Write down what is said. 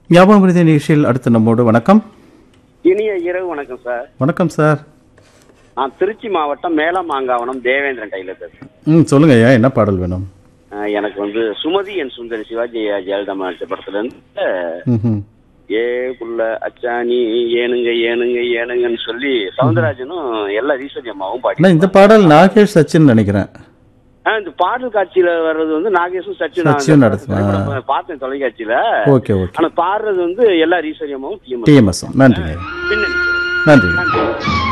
ஞாபகம் விருது நிகழ்ச்சியில் அடுத்த நம்மோடு வணக்கம் இனிய இரவு வணக்கம் சார் வணக்கம் சார் நான் திருச்சி மாவட்டம் மேலமாங்காவனம் தேவேந்திரன் டைலர் பேசுறேன் ம் சொல்லுங்க ஐயா என்ன பாடல் வேணும் அஹ் எனக்கு வந்து சுமதி என் சுந்தரி சிவாஜி ஜெயலலிதா நடிச்ச படத்துல இருந்து ம்ஹும். ஏ புள்ள அச்சாணி ஏனுங்க ஏனுங்க ஏனுங்கன்னு சொல்லி சவுந்தரராஜனும் எல்லா ரீசர்ஜ் அம்மாவும் பாடி அண்ணா இந்த பாடல் நாகேஷ் சச்சின் நினைக்கிறேன் ஆஹ் இந்த பாடல் காட்சியில வர்றது வந்து நாகேஷும் சச்சின் சச்சின் நடத்துவா. பார்த்தேன் தொலைக்காட்சியில ஓகே ஓகே ஆனா பாடுறது வந்து எல்லா ரீசர்ஜ் அம்மாவும் டிஎம் டிஎம்எஸ் நன்றிங்க பின்னணி நன்றிங்க